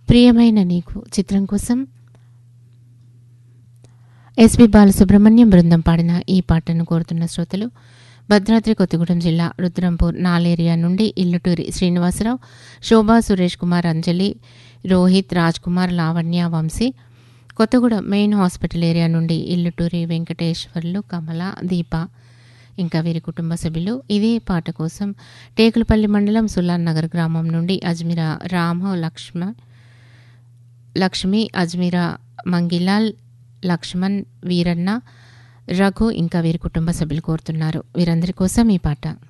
ప్రియమైన నీకు చిత్రం కోసం ఎస్పి బాలసుబ్రహ్మణ్యం బృందం పాడిన ఈ పాటను కోరుతున్న శ్రోతలు భద్రాద్రి కొత్తగూడెం జిల్లా రుద్రంపూర్ నాలేరియా నుండి Illuturi Srinivasarao Shobha Suresh Kumar Anjali Rohit Raj Kumar Lavanya Vamshi Kothagudem main hospital area నుండి ఇల్లుటూరి వెంకటేశ్వర్లు కమల దీప ఇంకా వీరి కుటుంబ సభ్యులు ఇదే పాట కోసం టేకులపల్లి మండలం సుల్లాన్ నగర్ గ్రామం నుండి అజ్మీరా రామ లక్ష్మ లక్ష్మి అజ్మీరా మంగిలాల్ లక్ష్మణ్ వీరన్న రఘు ఇంకా వీరి కుటుంబ సభ్యులు కోరుతున్నారు వీరందరి కోసం ఈ పాట